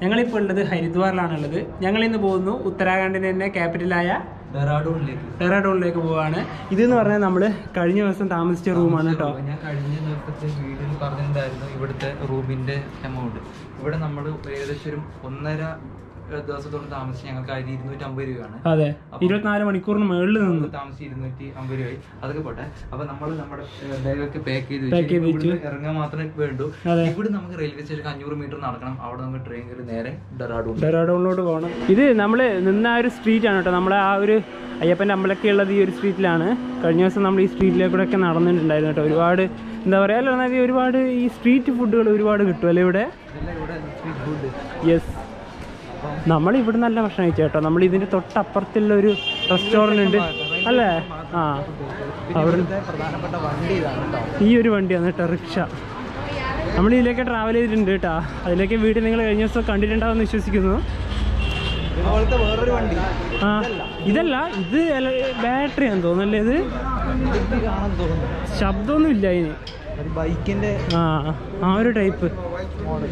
ഞങ്ങളിപ്പോൾ ഉള്ളത് ഹരിദ്വാറിലാണുള്ളത് ഞങ്ങൾ ഇന്ന് പോകുന്നു ഉത്തരാഖണ്ഡിന്റെ തന്നെ ക്യാപിറ്റലായ ഡെറാഡൂണിലേക്ക് ഡെറാഡൂണിലേക്ക് പോവാണ് ഇതെന്ന് പറഞ്ഞാൽ നമ്മൾ കഴിഞ്ഞ ദിവസം താമസിച്ച റൂമാണ് കേട്ടോ ഞാൻ കഴിഞ്ഞ ദിവസത്തെ വീഡിയോയിൽ പറഞ്ഞിട്ടുണ്ടായിരുന്നു ഇവിടുത്തെ റൂമിന്റെ എമൗണ്ട് ഇവിടെ നമ്മൾ ഏകദേശം ഒരു ഒന്നര ഏഹ്, ദിവസത്തോളം താമസിച്ച് ഞങ്ങൾക്ക് ആയിരത്തി ഇരുന്നൂറ്റി അമ്പത് രൂപയാണ് അതെ ഇരുപത്തിനാല് മണിക്കൂറിന് മുകളിൽ നിന്ന് താമസിച്ച് ഇരുന്നൂറ്റി അമ്പത് രൂപയായി അതൊക്കെ പോട്ടെ അപ്പൊ നമ്മൾ നമ്മുടെ ബാഗൊക്കെ പാക്ക് ചെയ്ത് Pack ചെയ്ത് വെച്ച് ഇവിടുന്ന് ഇറങ്ങാൻ മാത്രമേ വേണ്ടൂ അതെ. ഇവിടെ നമുക്ക് റെയിൽവേ സ്റ്റേഷൻ അഞ്ഞൂറ് മീറ്റർ നടക്കണം അവിടെ നമുക്ക് ട്രെയിൻ കയറി നേരെ ഡെറാഡൂൺ ഡെറാഡൂണിലോട്ട് പോകണം ഇത് നമ്മൾ നിന്ന ആ ഒരു സ്ട്രീറ്റ് ആണ് കേട്ടോ നമ്മളെ ആ ഒരു അയ്യപ്പൻ്റെ അമ്പലമൊക്കെ ഉള്ളത് ഈ ഒരു സ്ട്രീറ്റിലാണ് കഴിഞ്ഞ ദിവസം നമ്മൾ ഈ സ്ട്രീറ്റിലേക്കൂടെ ഒക്കെ നടന്നിട്ടുണ്ടായിരുന്നു കേട്ടോ ഒരുപാട് എന്താ പറയുക അല്ല എന്നാൽ ഒരുപാട് ഈ സ്ട്രീറ്റ് ഫുഡുകൾ ഒരുപാട് കിട്ടും അല്ലേ ഇവിടെ ഇതെല്ലാം ഇവിടെ സ്ട്രീറ്റ് ഫുഡ് യെസ് നമ്മൾ ഇവിടെ നല്ല ഭക്ഷണം കഴിച്ചു കേട്ടോ നമ്മൾ ഇതിൻ്റെ തൊട്ടപ്പുറത്തുള്ള ഒരു റെസ്റ്റോറൻറ്റ് ഉണ്ട് അല്ലേ ആ അവിടെ ഇവിടുത്തെ പ്രധാനപ്പെട്ട വണ്ടി ഇതാണ് കേട്ടോ ഈ ഒരു വണ്ടിയാണ് കേട്ടോ റിക്ഷ നമ്മൾ ഇതിലേക്ക് ട്രാവൽ ചെയ്തിട്ടുണ്ട് കേട്ടോ അതിലേക്ക് വീട് നിങ്ങൾ കഴിഞ്ഞ ദിവസം കണ്ടിട്ടുണ്ടാവുമെന്ന് വിശ്വസിക്കുന്നു ഇതുപോലത്തെ വേറൊരു വണ്ടി ആ ഇതല്ല ഇത് ബാറ്ററി ആണെന്ന് തോന്നുന്നല്ലേ ഇത് ഇത് കാണാൻ തോന്നുന്നു ശബ്ദമൊന്നും ഇല്ല അതിന് ഒരു ബൈക്കിന്റെ ആ ആ ഒരു ടൈപ്പ് മോഡൽ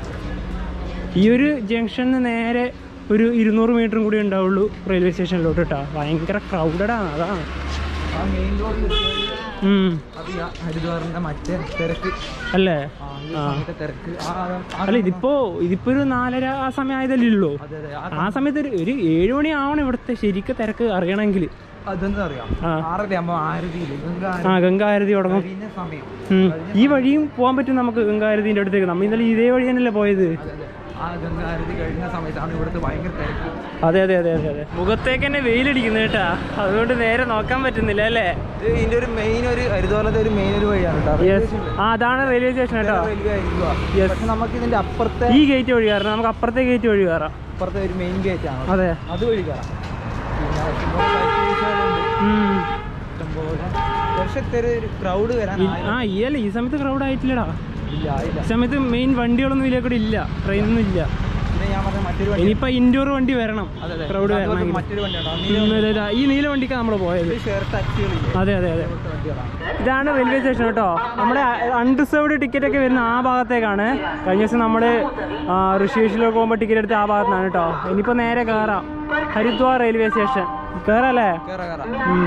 ഈ ഒരു ജംഗ്ഷനിൽ നേരെ ഒരു ഇരുന്നൂറ് മീറ്ററും കൂടി ഉണ്ടാവുള്ളൂ റെയിൽവേ സ്റ്റേഷനിലോട്ട് കേട്ടോ ഭയങ്കര ക്രൗഡഡാണ് അതാണ് ആ മെയിൻ റോഡിൽ ഉം. അത് ഈ ഹരിദ്വാറിന്റെ മറ്റേ തിരക്ക് അല്ലേ ആ, ഈ സമയത്തെ തിരക്ക് ആ, ആ, അല്ല ഇതിപ്പോ ഇതിപ്പോ ഒരു നാലര ആ സമയം ആയതല്ലേ ഉള്ളൂ അതെ അതെ ആ, ആ സമയത്ത് ഒരു ഒരു ഏഴ് മണി ആവണം ഇവിടുത്തെ ശരിക്കും തിരക്ക് അറിയണമെങ്കിൽ അതെന്താ അറിയാം ആ. ആറര ആകുമ്പോ ആരതിയില് ആ ഗംഗാരതി തുടങ്ങും കഴിഞ്ഞ സമയം ഉം. ഈ വഴിയും പോകാൻ പറ്റും നമുക്ക് ഗംഗാരതിന്റെ അടുത്തേക്ക് നമ്മൾ ഇന്നലെ ഇതേ വഴി തന്നെയല്ലേ പോയത് അതെ അതെ ആ ഗംഗാരതി കഴിഞ്ഞ സമയത്താണ് ഇവിടുത്തെ ഭയങ്കര തിരക്ക് അതെ അതെ അതെ അതെ അതെ മുഖത്തേക്ക് തന്നെ വെയിലടിക്കുന്നു കേട്ടാ അതുകൊണ്ട് നേരെ നോക്കാൻ പറ്റുന്നില്ല അല്ലേ ഇത് ഇതിന്റെ ഒരു മെയിൻ ഒരു ഹരിദ്വാരത്തെ ഒരു മെയിൻ ഒരു വഴിയാണ് കേട്ടോ യെസ് ആ അതാണ് റെയിൽവേ സ്റ്റേഷൻ കേട്ടോ റെയിൽവേ ആയിരിക്കുക Yes. പക്ഷെ നമുക്ക് ഇതിന്റെ അപ്പുറത്തെ ഈ ഗേറ്റ് വഴി കയറണം നമുക്ക് അപ്പുറത്തെ ഗേറ്റ് വഴി കയറാം അപ്പുറത്തെ ഒരു മെയിൻ ഗേറ്റ് ആണ് അതെ അത് വഴി കയറാം പിന്നെ ഇഷ്ടംപോലെ bike കുരിശുകളുണ്ട്. ഉം. ഇഷ്ടംപോലെ വർഷത്തെ ഒരു ക്രൗഡ് വരാൻ ഈ- ആ ഈ അല്ല ഈ സമയത്ത് ക്രൗഡ് ആയിട്ടില്ലടാ ഇല്ല ഇല്ല ഈ സമയത്ത് മെയിൻ വണ്ടികളൊന്നും ഇതിലെ കൂടെ ഇല്ല ട്രെയിനൊന്നും ഇല്ല പിന്നെ ഞാൻ പറഞ്ഞ മറ്റൊരു വണ്ടി ഇനിയിപ്പോ ഇൻഡോർ വണ്ടി വരണം അതെ അതെ ക്രൗഡ് അതുപോലത്തെ വരണമെങ്കിൽ മറ്റൊരു വണ്ടിയുണ്ടോ ഉം, ഇതാ, ഇതാ, ഈ നീല വണ്ടിക്കാണ് നമ്മൾ പോയത് ഷെയർ ടാക്സികളില്ലേ അതെ അതെ അതെ അതുപോലത്തെ വണ്ടികളാണ് ഇതാണ് റെയിൽവേ സ്റ്റേഷൻ കേട്ടോ നമ്മുടെ അൺറിസർവ്ഡ് ടിക്കറ്റ് ഒക്കെ വരുന്ന ആ ഭാഗത്തേക്കാണ് കഴിഞ്ഞ ദിവസം നമ്മൾ ഋഷിയേഷിലൊക്കെ പോകുമ്പോൾ ടിക്കറ്റ് എടുത്ത് ആ ഭാഗത്താണ് കേട്ടോ ഇനിയിപ്പോൾ നേരെ കയറാം ഹരിദ്വാർ റെയിൽവേ സ്റ്റേഷൻ കയറല്ലേ കയറാ കയറാ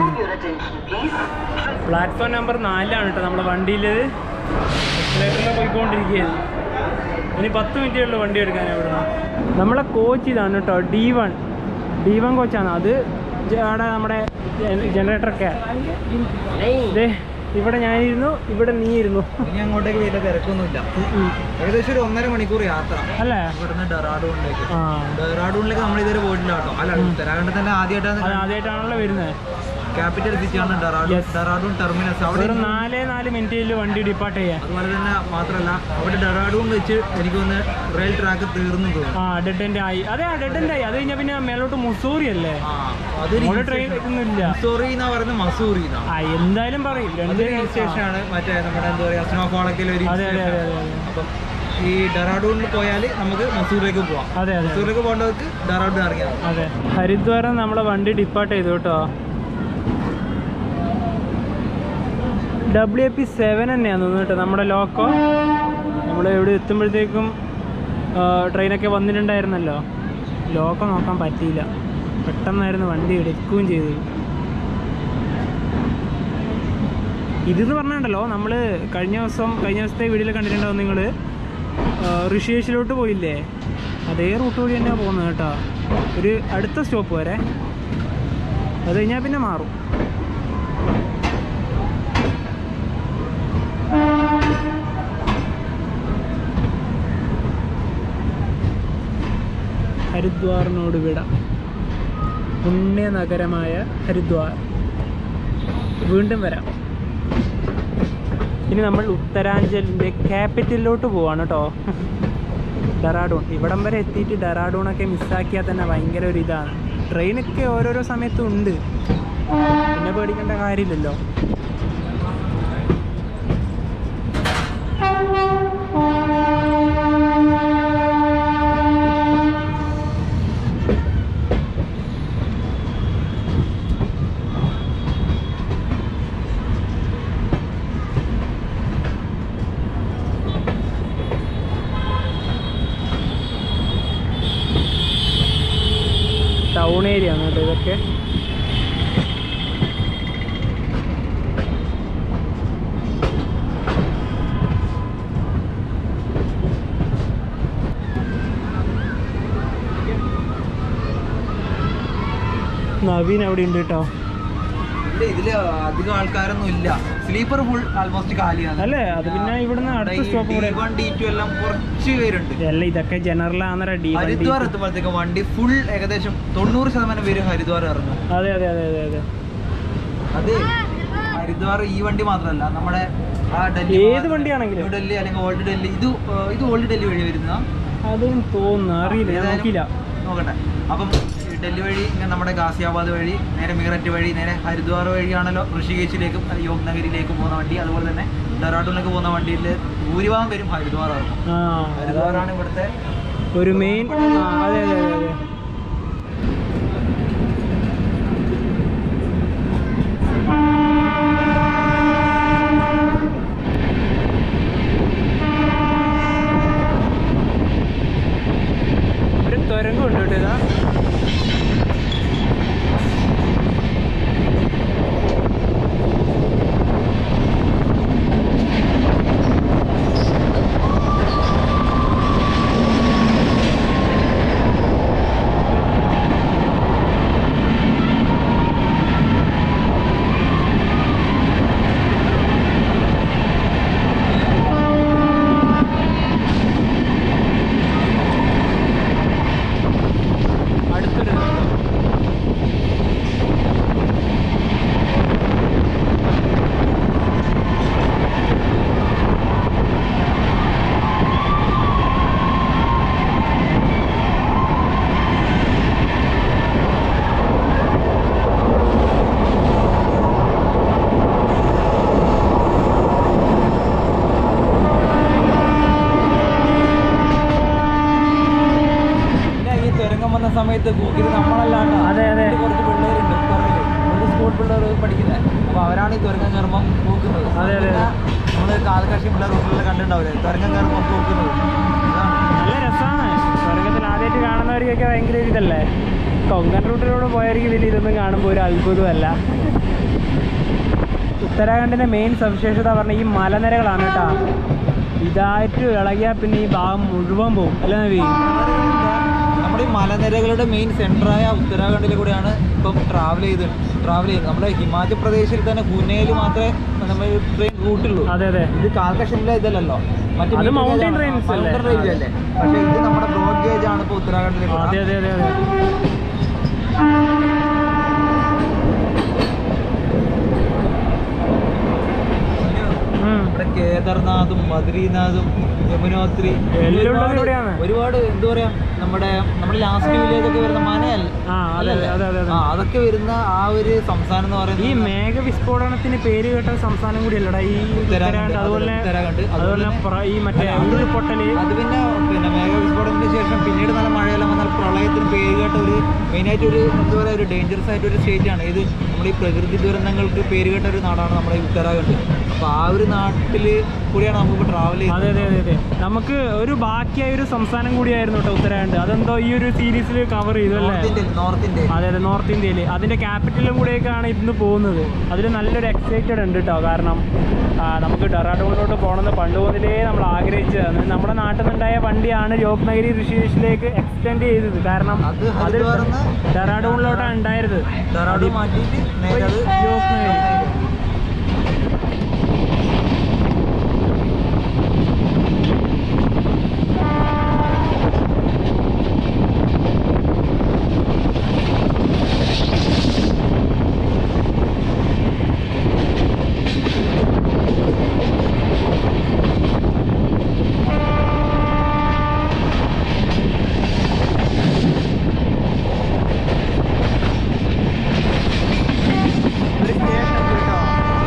പ്ലാറ്റ്ഫോം നമ്പർ നാലിലാണ് കേട്ടോ നമ്മുടെ വണ്ടിയിൽ എക്സലേറ്ററിൽ പോയിക്കൊണ്ടിരിക്കുകയാണ് ഇനി പത്ത് മിനിറ്റേ ഉള്ളൂ വണ്ടി എടുക്കാൻ ഇവിടുന്ന് നമ്മളെ കോച്ച് ഇതാണ് കേട്ടോ ഡി വൺ ഡി വൺ കോച്ചാണ് അത് ജ- അവിടെ നമ്മുടെ ജനറേറ്ററൊക്കെ ദേ ഇവിടെ ഞാനിരുന്നു ഇവിടെ നീ ഇരുന്നു ഇനി അങ്ങോട്ടേക്ക് വലിയ തിരക്കൊന്നുമില്ല ഉം. ഏകദേശം ഒരു ഒന്നര മണിക്കൂർ യാത്ര അല്ലേ ഇവിടുന്ന് ഡെറാഡൂണിലേക്ക് ആ ഡെറാഡൂണിലേക്ക് നമ്മൾ ഇതുവരെ പോയിട്ടില്ല കേട്ടോ അല്ല ഉത്തരാഖണ്ഡ് തന്നെ ആദ്യമായിട്ടാണ് അത് ആദ്യമായിട്ടാണല്ലോ വരുന്നത് ക്യാപിറ്റൽ സിറ്റി ആണ് ഡെറാഡൂൺ ഡെറാഡൂൺ ടെർമിനസ് അവിടെ വെറും നാലേ നാല് മിനിറ്റിൽ വണ്ടി ഡിപ്പാർട്ട് ചെയ്യാം അതുപോലെ തന്നെ മാത്രമല്ല അവിടെ ഡെറാഡൂൺ വെച്ച് എനിക്ക് തോന്നുന്നു റെയിൽ ട്രാക്ക് തീർന്നു തോന്നുന്നു ആ ഡെഡ് എൻഡ് ആയി അതെ ആ ഡെഡ് എൻഡ് ആയി അത് കഴിഞ്ഞാൽ പിന്നെ മേലോട്ട് മുസൂറി അല്ലേ ആ അതൊരു നമ്മുടെ ട്രെയിൻ ഒന്നുമില്ല മസൂറി എന്നാ പറയുന്നത് മസൂറി എന്നാണ് ആ എന്തായാലും പറയും രണ്ട് അതൊരു ഹിൽ സ്റ്റേഷനാണ് മറ്റേ നമ്മുടെ എന്താ പറയാ സ്നോഫോളൊക്കെ ഒരു അതെ അതെ അതെ അതെ അപ്പം ഈ ഡെറാഡൂണിൽ പോയാൽ നമുക്ക് മസൂറിലേക്ക് പോവാം അതെ അതെ മസൂറിലേക്ക് പോകേണ്ടവർക്ക് ഡെറാഡൂൺ ഇറങ്ങിയാൽ മതി. അതെ ഹരിദ്വാരം നമ്മളെ വണ്ടി ഡിപ്പാർട്ട് ചെയ്തു കേട്ടോ ഡബ്ല്യു എ പി സെവൻ തന്നെയാണ് തോന്നുന്നു കേട്ടോ നമ്മുടെ ലോക്കോ നമ്മൾ ഇവിടെ എത്തുമ്പോഴത്തേക്കും ആ, ട്രെയിനൊക്കെ വന്നിട്ടുണ്ടായിരുന്നല്ലോ ലോക്കോ നോക്കാൻ പറ്റിയില്ല പെട്ടെന്നായിരുന്നു വണ്ടി എടുക്കുകയും ചെയ്തത് ഇതെന്ന് പറഞ്ഞാണ്ടല്ലോ നമ്മൾ കഴിഞ്ഞ ദിവസം കഴിഞ്ഞ ദിവസത്തെ വീഡിയോയിൽ കണ്ടിട്ടുണ്ടാവും നിങ്ങൾ ഋഷിയേഷിലോട്ട് പോയില്ലേ അതേ റൂട്ട് വഴി തന്നെയാണ് പോകുന്നത് കേട്ടോ ഒരു അടുത്ത സ്റ്റോപ്പ് വരെ അത് കഴിഞ്ഞാൽ പിന്നെ മാറും ഹരിദ്വാറിനോട് വിട പുണ്യനഗരമായ ഹരിദ്വാർ വീണ്ടും വരാം ഇനി നമ്മൾ ഉത്തരാഞ്ചലിൻ്റെ ക്യാപിറ്റലിലോട്ട് പോവാണ് കേട്ടോ ഡെറാഡൂൺ ഇവിടം വരെ എത്തിയിട്ട് ഡെറാഡൂണൊക്കെ മിസ്സാക്കിയാൽ തന്നെ ഭയങ്കര ഒരു ഇതാണ് ട്രെയിനൊക്കെ ഓരോരോ സമയത്തും ഉണ്ട് പിന്നെ പേടിക്കേണ്ട കാര്യമില്ലല്ലോ ടൗൺ ഏരിയ ആണ് കേട്ടോ ഇതൊക്കെ നവീൻ അവിടെ ഉണ്ട് കേട്ടോ ഇല്ല, ഇതില് അധികം ആൾക്കാരൊന്നും ഇല്ല സ്ലീപ്പർ ഫുൾ ആൾമോസ്റ്റ് കാലിയാണ് അല്ലേ അത് പിന്നെ ഇവിടുന്ന് അടുത്ത സ്റ്റോപ്പ് കൂടെ വൺ ഡി ടു എല്ലാം കുറച്ച് പേരുണ്ട് അല്ല ഇതൊക്കെ ജനറൽ ആണെന്നറ ഡി ഹരിദ്വാർ എത്തുമ്പോഴത്തേക്ക് വണ്ടി ഫുൾ ഏകദേശം തൊണ്ണൂറ് ശതമാനം പേര് ഹരിദ്വാർ ഇറങ്ങും അതെ അതെ അതെ അതെ അതെ അത് ഹരിദ്വാർ ഈ വണ്ടി മാത്രമല്ല നമ്മുടെ ആ ഡൽഹി ഏത് ഭാഗത്ത് വണ്ടിയാണെങ്കിലും. ന്യൂ ഡൽഹി അല്ലെങ്കിൽ ഓൾഡ് ഡൽഹി ഇത് ഏർ, ഇത് ഓൾഡ് ഡൽഹി വഴി വരുന്ന അതും തോന്നുന്നു അറിയില്ല ഞാൻ ഏതായാലും നോക്കിയില്ല നോക്കട്ടെ അപ്പം ഈ ഡൽഹി വഴി ഇങ്ങനെ നമ്മുടെ ഗാസിയാബാദ് വഴി നേരെ മീററ്റ് വഴി നേരെ ഹരിദ്വാർ വഴിയാണല്ലോ ഋഷികേശിലേക്കും योग നഗരിലേക്കും പോകുന്ന വണ്ടി അതുപോലെ തന്നെ ഡെറാഡൂണിലേക്ക് പോകുന്ന വണ്ടിയിൽ ഭൂരിഭാഗം പേരും ഹരിദ്വാർ ഇറങ്ങും ആ ഹരിദ്വാറാണ് ഇവിടുത്തെ ഒരു മെയിൻ അതെ അതെ അതെ അതെ ഒരു തുരങ്കുണ്ട് കേട്ടോ ഇതാ അടുത്തൊരു പിന്നെ ഈ തുരങ്കം വന്ന സമയത്ത് ഇത് നമ്മളല്ലാണ്ട് അതെ, അതെ. ഇതിൽ കുറച്ച് പിള്ളേരുണ്ട് പുറകില്. ഒരു സ്കൂൾ പിള്ളേർ പഠിക്കുന്നത് അപ്പോൾ അവരാണ് ഈ തുരങ്കം കയറുമ്പോൾ നോക്കുന്നത് അതെ, അതെ, അതെ. നമ്മൾ കാൽക്കക്ഷി പിള്ളേർ റൂട്ടിലെല്ലാം കണ്ടിട്ടുണ്ടാവില്ലേ തുരങ്കം കയറുമ്പോൾ നോക്കുന്നത് ഇതാണ് നല്ല രസമാണ് സ്വർഗത്തിൽ ആദ്യമായിട്ട് കാണുന്നവർക്കൊക്കെ ഭയങ്കര ഒരു ഇതല്ലേ കൊങ്കൺ റൂട്ടിലൂടെ പോയവർക്ക് ഇതിൽ ഇതൊന്നും കാണുമ്പോൾ ഒരു അത്ഭുതമല്ല ഉത്തരാഖണ്ഡിന്റെ മെയിൻ സവിശേഷത പറഞ്ഞ ഈ മലനിരകളാണ് കേട്ടോ ഇതായിട്ട് ഇളകിയാൽ പിന്നെ ഈ ഭാഗം മുഴുവൻ പോകും അല്ലേ നവി നമ്മുടെ ഈ മലനിരകളുടെ മെയിൻ സെന്ററായ ഉത്തരാഖണ്ഡിലെ കൂടെയാണ് ഇപ്പം ട്രാവൽ ചെയ്ത് ട്രാവൽ ചെയ്യുന്നത് നമ്മുടെ ഹിമാചൽ പ്രദേശിൽ തന്നെ ഗുനയിൽ മാത്രമേ നമ്മൾ ട്രെയിൻ റൂട്ടുള്ളൂ അതെ അതെ ഇത് കാൽക്കഷിലെ ഇതല്ലല്ലോ മറ്റേ അത് meter mountain gauge ആണ്. trains അല്ലേ? Mountain range അല്ലേ പക്ഷേ ഇത് നമ്മുടെ ബ്രോഡ് ഗേജ് ആണ് ഇപ്പോൾ ഉത്തരാഖണ്ഡിലേക്ക് അതെ അതെ അതെ അതെ ഉം. ഇവിടെ കേദർനാഥും ബദ്രീനാഥും യമുനോത്രി എല്ലാം ഉള്ളത് ഒരുപാട് ഇവിടെയാണ്. ഒരുപാട് എന്താ പറയാ നമ്മുടെ നമ്മുടെ ലാസ്റ്റ് വില്ലേജ് ഒക്കെ വരുന്ന മനയല്ല ആ അതെ അതെ അതെ അതെ ആ അതൊക്കെ വരുന്ന ആ ഒരു സംസ്ഥാനം എന്ന് ഈ പറയുന്നത് മേഘവിസ്ഫോടനത്തിന് പേര് കേട്ട സംസ്ഥാനം കൂടിയല്ലടാ ഈ ഉത്തരാഖണ്ഡ് അതുപോലെ ഉത്തരാഖണ്ഡ് അതുപോലെ പ്ര- ഈ മറ്റേ അല്ല, അത് ഉരുൾപൊട്ടല് അത് പിന്നെ പിന്നെ മേഘവിസ്ഫോടനത്തിന് ശേഷം പിന്നീട് നല്ല മഴയെല്ലാം വന്നാൽ പ്രളയത്തിന് പേര് കേട്ട ഒരു മെയിനായിട്ട് ഒരു എന്താ പറയുക ഒരു ഡേഞ്ചറസ് ആയിട്ട് ഒരു സ്റ്റേറ്റ് ആണ് ഇത് നമ്മുടെ ഈ പ്രകൃതി ദുരന്തങ്ങൾക്ക് പേര് കേട്ട ഒരു നാടാണ് നമ്മുടെ ഈ ഉത്തരാഖണ്ഡ് അപ്പോൾ ആ ഒരു നാട്ടിൽ കൂടിയാണ് നമുക്ക് ട്രാവൽ ചെയ്യുന്നത് അതെ അതെ അതെ അതെ നമുക്ക് ഒരു ബാക്കിയായ ഒരു സംസ്ഥാനം കൂടിയായിരുന്നു കേട്ടോ ഉത്തരാഖണ്ഡ് അതെന്തോ ഈ ഒരു സീരീസിൽ കവർ ചെയ്തു അല്ലേ നോർത്ത് ഇന്ത്യയിൽ നോർത്ത് ഇന്ത്യയിൽ അതെ അതെ നോർത്ത് ഇന്ത്യയിൽ അതിന്റെ ക്യാപിറ്റലും കൂടെയൊക്കെയാണ് ഇന്ന് പോകുന്നത് അതിൽ നല്ലൊരു എക്സൈറ്റഡ് ഉണ്ട് കേട്ടോ കാരണം ആ, നമുക്ക് ഡെറാഡൂണിലോട്ട് പോകണമെന്ന് പണ്ട് മുതലേ നമ്മൾ ആഗ്രഹിച്ചതാണ് നമ്മുടെ നാട്ടിൽ നിന്നുണ്ടായ വണ്ടിയാണ് യോഗ്നഗിരി ഋഷികേശിലേക്ക് എക്സ്റ്റെൻഡ് ചെയ്തത് കാരണം അത് അത് ഹരിദ്വാറിന്ന് ഡെറാഡൂണിലോട്ടാണ് ഉണ്ടായത് ഡെറാഡൂൺ മാറ്റിയിട്ട് നേരെ അത് യോഗ്നഗിരി. ഒരു സ്റ്റേഷൻ കേട്ടോ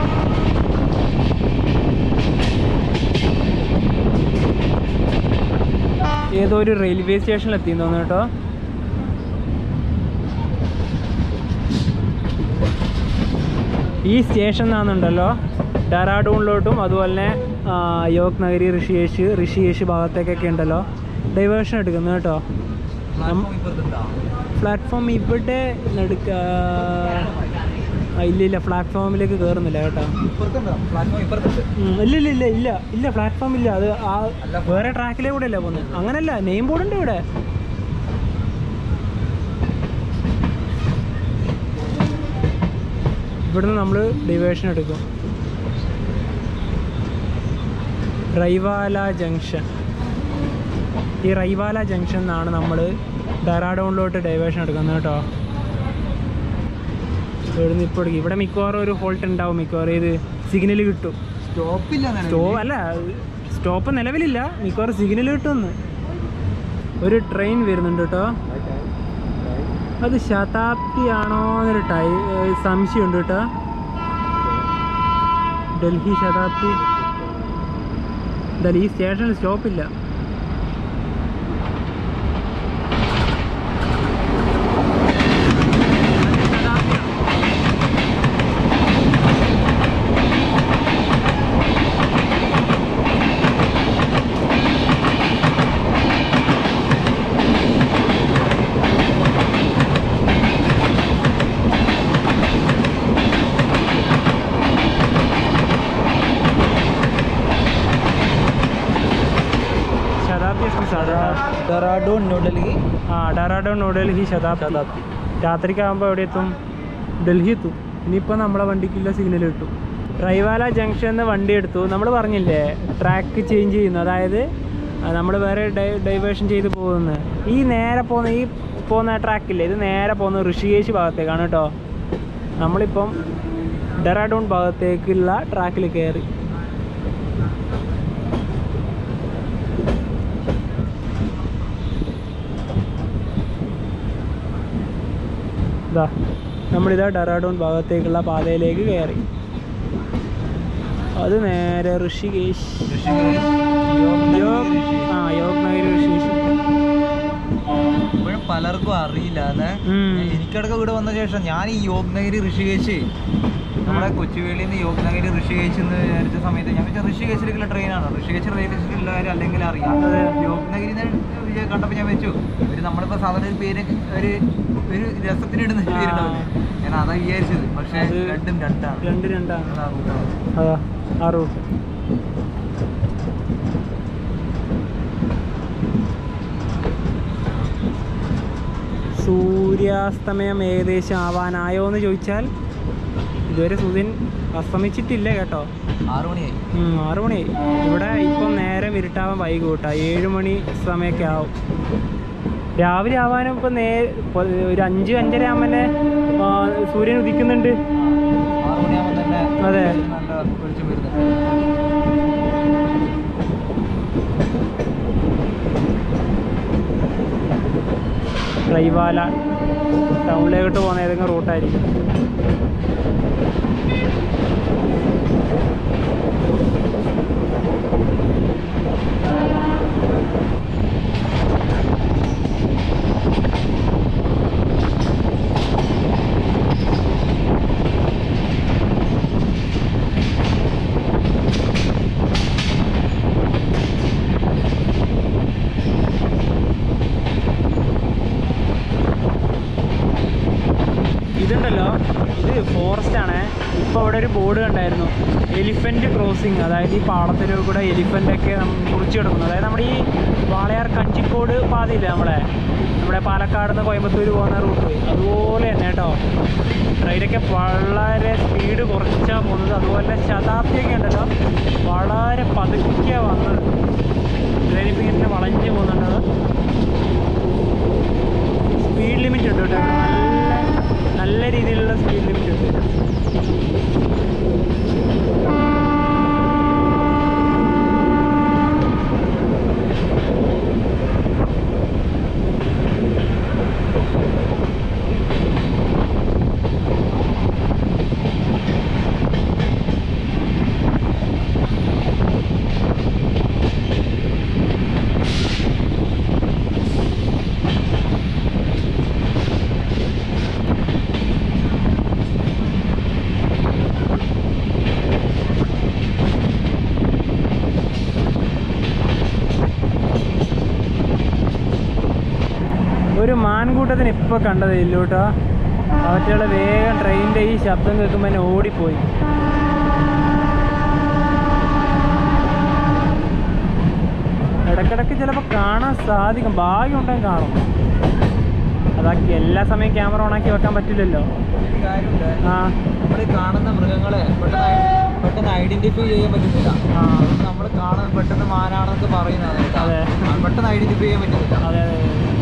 ഏതോ ഒരു റെയിൽവേ സ്റ്റേഷനിൽ എത്തിയെന്ന് തോന്നുന്നു കേട്ടോ ഈ സ്റ്റേഷൻ നിന്നുണ്ടല്ലോ ഡെറാഡൂണിലോട്ടും അതുപോലെ തന്നെ ആ, യോഗ് നഗരി ഋഷിയേഷ് ഋഷിയേഷ് ഭാഗത്തേക്കൊക്കെ ഉണ്ടല്ലോ ഡൈവേർഷൻ എടുക്കുന്നത് കേട്ടോ പ്ലാറ്റ്ഫോം ഇപ്പുറത്തുണ്ടോ പ്ലാറ്റ്ഫോം ഇവിടെ നടുക്ക ആ, ഇല്ല ഇല്ല പ്ലാറ്റ്ഫോമിലേക്ക് കയറുന്നില്ല കേട്ടോ ഇപ്പുറത്തുണ്ടോ പ്ലാറ്റ്ഫോം ഇപ്പുറത്തുണ്ട് ഉം, ഇല്ല ഇല്ല ഇല്ല ഇല്ല ഇല്ല പ്ലാറ്റ്ഫോം ഇല്ല അത് ആ അല്ല. വേറെ ട്രാക്കിലേ കൂടെ അല്ല പോകുന്നത് അങ്ങനല്ല നെയിം ബോർഡ് ഉണ്ട് ഇവിടെ ഇവിടുന്ന് നമ്മൾ ഡിവേഷൻ എടുക്കും റൈവാല ജംഗ്ഷൻ ഈ റൈവാല ജംഗ്ഷൻ എന്നാണ് നമ്മൾ ഡെറാഡോണിലോട്ട് ഡൈവേഷൻ എടുക്കുന്നത് കേട്ടോ ഇവിടുന്ന് ഇപ്പോൾ എടുക്കും ഇവിടെ മിക്കവാറും ഒരു ഹോൾട്ട് ഉണ്ടാവും മിക്കവാറും ഇത് സിഗ്നൽ കിട്ടും സ്റ്റോപ്പില്ല സ്റ്റോ അല്ല സ്റ്റോപ്പ് നിലവിലില്ല മിക്കവാറും സിഗ്നൽ കിട്ടുമെന്ന് ഒരു ട്രെയിൻ വരുന്നുണ്ട് കേട്ടോ അത് ശതാബ്ദി ആണോ എന്നൊരു ടൈ ഏഹ് സംശയമുണ്ട് കേട്ടോ ഡൽഹി ശതാബ്ദി എന്തായാലും ഈ സ്റ്റേഷനിൽ സ്റ്റോപ്പില്ല ശതാബ്ദി എക്സ്പ്രസ് ആണ് കേട്ടോ ഡെറാഡൂൺ ന്യൂഡൽഹി ആ ഡെറാഡോൺ ന്യൂഡൽഹി ശതാബ്ദി ശതാബ്ദി രാത്രിക്കാകുമ്പോൾ എവിടെ എത്തും ഡൽഹി എത്തും ഇനിയിപ്പോൾ നമ്മളെ വണ്ടിക്കുള്ള സിഗ്നൽ കിട്ടും റൈവാല ജംഗ്ഷൻ എന്ന് വണ്ടി എടുത്തു നമ്മൾ പറഞ്ഞില്ലേ ട്രാക്ക് ചേഞ്ച് ചെയ്യുന്നു അതായത് നമ്മൾ വേറെ ഡൈ ഡൈവേഷൻ ചെയ്ത് പോകുന്നത് ഈ നേരെ പോകുന്ന ഈ പോകുന്ന ട്രാക്കില്ലേ ഇത് നേരെ പോകുന്ന ഋഷികേശ് ഭാഗത്തേക്കാണ് കേട്ടോ നമ്മളിപ്പം ഡെറാഡൂൺ ഭാഗത്തേക്കുള്ള ട്രാക്കിൽ കയറി ഇതാ നമ്മളിതാ ഡെറാഡൂൺ ഭാഗത്തേക്കുള്ള പാതയിലേക്ക് കയറി അത് നേരെ ഋഷികേശ് യോഗ് ആ യോഗ് നഗർ ഋഷികേശ് ഇപ്പോഴും പലർക്കും അറിയില്ല അല്ലെ ഉം. എനിക്കടക്കം ഇവിടെ വന്ന ശേഷം ഞാൻ ഈ യോഗ്നഗിരി ഋഷികേശ് നമ്മുടെ കൊച്ചുവേളിയിൽ നിന്ന് യോഗ്നഗിരി ഋഷികേശ് എന്ന് വിചാരിച്ച സമയത്ത് ഞാൻ വെച്ചാൽ ഋഷികേശിലേക്കുള്ള ട്രെയിനാണ് ഋഷികേശ് റെയിൽവേ സ്റ്റേഷനിലുള്ള കാര്യം അല്ലെങ്കിൽ അറിയാം അതെ. യോഗ്നഗിരി കണ്ടപ്പോൾ ഞാൻ വെച്ചു ഒരു നമ്മളിപ്പോൾ സാധാരണ ഒരു പേര് ഒരു ഒരു രസത്തിന് ഇടുന്ന ആ. പേരുണ്ടാവില്ലേ ഞാൻ അതാ വിചാരിച്ചത് പക്ഷേ അത് രണ്ടും രണ്ടാണ് രണ്ട് രണ്ടാണ് അതാ കൂട്ടാണ്. അതാ ആ റൂട്ട് സൂര്യാസ്തമയം ഏകദേശം ആവാനായോ എന്ന് ചോദിച്ചാൽ ഇതുവരെ സൂര്യൻ അസ്തമിച്ചിട്ടില്ല കേട്ടോ ആറ് മണിയായി ഉം, ആറ് മണി ഇവിടെ ഇപ്പം നേരം ഇരുട്ടാവാൻ വൈകും കേട്ടോ ഏഴ് മണി സമയമൊക്കെ ആവും രാവിലെ ആവാനും ഇപ്പം നേ ഇപ്പൊ ഒരു അഞ്ച് അഞ്ചര ആകുമ്പോൾ സൂര്യൻ ഉദിക്കുന്നുണ്ട് ആറ് മണിയാകുമ്പോൾ തന്നെ അതെ. നല്ല വെളിച്ചം വരുന്നുണ്ട് റൈവാല ടൗണിലേക്കോട്ട് പോകുന്ന ഏതെങ്കിലും റൂട്ടായിരിക്കും ഇതുണ്ടല്ലോ ഇത് ഫോറസ്റ്റ് ആണ് ഇപ്പോൾ ഇവിടെ ഒരു ബോർഡ് കണ്ടായിരുന്നു എലിഫൻറ്റ് ക്രോസിങ് അതായത് ഈ പാടത്തിൽ കൂടെ എലിഫൻ്റ് ഒക്കെ മുറിച്ച് കിടക്കുന്നു അതായത് നമ്മുടെ ഈ വാളയാർ കഞ്ചിക്കോട് പാതയില്ലേ നമ്മളെ നമ്മുടെ പാലക്കാട് നിന്ന് കോയമ്പത്തൂർ പോകുന്ന റൂട്ട് അതുപോലെ തന്നെ കേട്ടോ ട്രെയിനൊക്കെ വളരെ സ്പീഡ് കുറച്ചാണ് പോകുന്നത് അതുപോലെ ശതാബ്ദിയൊക്കെ ഉണ്ടല്ലോ വളരെ പതുക്കിയാണ് വന്നത് ട്രെയിനിപ്പോൾ ഇങ്ങനെ വളഞ്ഞ് പോകുന്നുണ്ടത് സ്പീഡ് ലിമിറ്റ് ഉണ്ട് കേട്ടോ നല്ല നല്ല രീതിയിലുള്ള സ്പീഡ് ലിമിറ്റ് ഉണ്ട് മാൻകൂട്ടത്തിന് ഇപ്പോൾ കണ്ടത് ഇല്ലൂട്ടോ അവറ്റകളെ വേഗം ട്രെയിനിൻ്റെ ഈ ശബ്ദം കേൾക്കുമ്പോൾ തന്നെ ഓടിപ്പോയി ഇടക്കിടക്ക് ചിലപ്പോൾ കാണാൻ സാധിക്കും ഭാഗ്യം ഉണ്ടെങ്കിൽ കാണും അതാക്കി എല്ലാ സമയം ക്യാമറ ഓണാക്കി വെക്കാൻ പറ്റില്ലല്ലോ ഒരു കാര്യമുണ്ട് ആ നമ്മൾ കാണുന്ന മൃഗങ്ങളെ പെട്ടെന്ന് ഐ- പെട്ടെന്ന് ഐഡന്റിഫൈ ചെയ്യാൻ പറ്റുന്നില്ല ആ നമ്മൾ കാണാൻ പെട്ടെന്ന് മാനാണെന്നൊക്കെ പറയുന്നതാണ് കേട്ടോ. അതെ. ആ, പെട്ടെന്ന് ഐഡന്റിഫൈ ചെയ്യാൻ പറ്റുന്നില്ല അതെ അതെ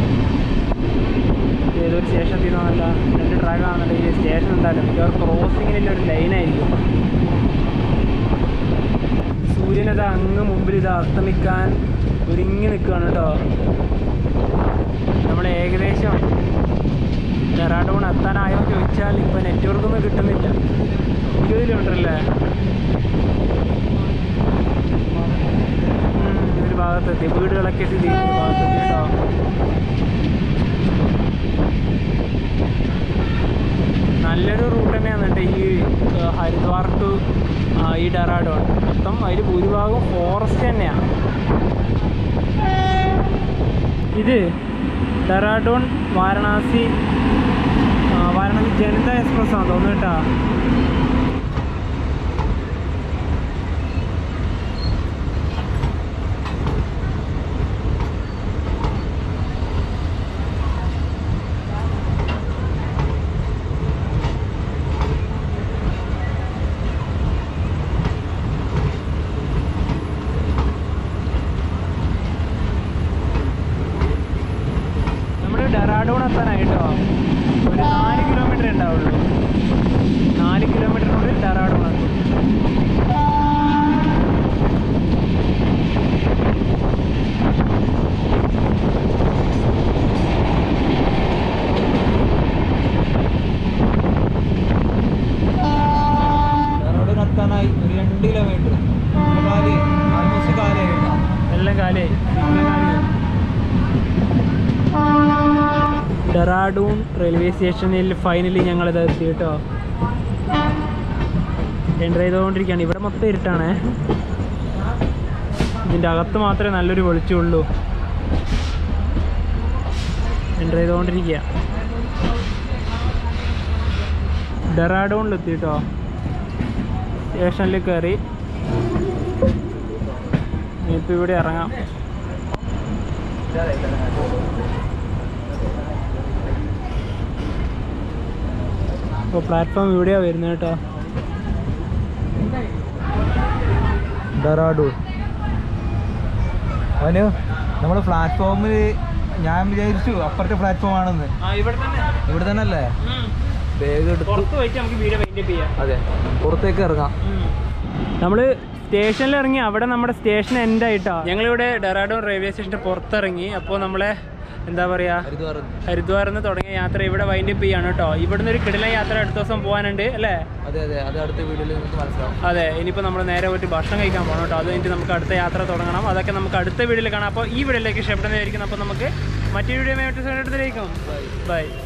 ഏതൊരു സ്റ്റേഷൻ തീരുമാനമല്ല രണ്ട് ട്രാക്ക് ആണെന്നുണ്ട് ഈ സ്റ്റേഷൻ ഉണ്ടാവില്ല മിക്കവാറും ക്രോസിങ്ങിനുള്ള ഒരു ലൈനായിരിക്കും സൂര്യനത് അങ്ങ് മുമ്പിൽ ഇത് അസ്തമിക്കാൻ ഒരുങ്ങി നിൽക്കുകയാണ് കേട്ടോ നമ്മൾ ഏകദേശം ഡെറാഡൂൺ എത്താനായോ എന്ന് ചോദിച്ചാൽ ഇപ്പോൾ നെറ്റ്വർക്ക് ഒന്നും കിട്ടുന്നില്ല ഇരുപത് കിലോമീറ്റർ അല്ലേ ഉം, ഒരു ഭാഗത്തെത്തി വീടുകളൊക്കെ സ്ഥിതി ചെയ്യുന്ന ഒരു ഭാഗത്തെത്തി കേട്ടോ നല്ലൊരു റൂട്ട് തന്നെയാണ് കേട്ടോ ഈ ആ, ഹരിദ്വാർ ടു ആ, ഈ ഡെറാഡോൺ മൊത്തം അതിൽ ഭൂരിഭാഗം ഫോറസ്റ്റ് തന്നെയാണ് ഇത് ഡെറാഡോൺ വാരണാസി ആ, വാരണാസി ജനത എക്സ്പ്രസ് ആണ് തോന്നുന്നു കേട്ടോ നമ്മൾ ഡെറാഡൂൺ എത്താനായിട്ടോ ഒരു നാല് കിലോമീറ്റർ ഉണ്ടാവുള്ളൂ നാല് കിലോമീറ്ററിനുള്ളിൽ ഡെറാഡൂൺ എത്തും ഡെറാഡൂൺ എത്താനായി ഒരു രണ്ട് കിലോമീറ്റർ കാല് ആൽമോസ്റ്റ് കാലായിട്ടാണ് എല്ലാം കാലേ ഡെറാഡൂൺ റെയിൽവേ സ്റ്റേഷനിൽ ഫൈനലി ഞങ്ങളിത് എത്തി കേട്ടോ എൻ്റർ ചെയ്തുകൊണ്ടിരിക്കുകയാണ് ഇവിടെ മൊത്തം ഇരുട്ടാണേ ഇതിൻ്റെ അകത്ത് മാത്രമേ നല്ലൊരു വെളിച്ചമുള്ളൂ എൻ്റർ ചെയ്തുകൊണ്ടിരിക്കുക ഡെറാഡൂണിലെത്തി കേട്ടോ സ്റ്റേഷനിൽ കയറി ഇനിയിപ്പോൾ ഇവിടെ ഇറങ്ങാം അപ്പോൾ പ്ലാറ്റ്ഫോം ഇവിടെയാണ് വരുന്നത് കേട്ടോ ഡെറാഡൂൺ അവന് നമ്മൾ പ്ലാറ്റ്ഫോമിൽ ഞാൻ വിചാരിച്ചു അപ്പുറത്തെ പ്ലാറ്റ്ഫോം ആണെന്ന് ആ ഇവിടെ തന്നെ ഇവിടെ തന്നെ അല്ലേ ബാഗ് എടുത്തു പുറത്ത് പോയിട്ട് നമുക്ക് വീഡിയോ വൈൻഡപ്പ് ചെയ്യാം അതെ പുറത്തേക്ക് ഇറങ്ങാം നമ്മൾ സ്റ്റേഷനിൽ ഇറങ്ങി അവിടെ നമ്മുടെ സ്റ്റേഷൻ എൻഡ് ആയിട്ടാ ഞങ്ങളിവിടെ ഡെറാഡൂൺ റെയിൽവേ സ്റ്റേഷൻ്റെ പുറത്തിറങ്ങി അപ്പോൾ നമ്മളെ എന്താ പറയുക ഹരിദ്വാർ ഹരിദ്വാറിൽ നിന്ന് തുടങ്ങിയ യാത്ര ഇവിടെ വൈൻഡപ്പ് ചെയ്യാണ് കേട്ടോ ഇവിടുന്ന് ഒരു കിടിലൻ യാത്ര അടുത്ത ദിവസം പോകാനുണ്ട് അല്ലേ അതെ അതെ അത് അടുത്ത വീഡിയോയിൽ നിങ്ങൾക്ക് മനസ്സിലാവും അതെ ഇനിയിപ്പോൾ നമ്മൾ നേരെ പോയിട്ട് ഭക്ഷണം കഴിക്കാൻ പോകണം കേട്ടോ അത് കഴിഞ്ഞിട്ട് നമുക്ക് അടുത്ത യാത്ര തുടങ്ങണം അതൊക്കെ നമുക്ക് അടുത്ത വീഡിയോയിൽ കാണാം അപ്പോൾ ഈ വീഡിയോയിലേക്ക് ഇഷ്ടപ്പെടുന്നതായിരിക്കും അപ്പോൾ നമുക്ക് മറ്റൊരു വീഡിയോ മറ്റു സ്ഥലത്തിലേക്കും ബൈ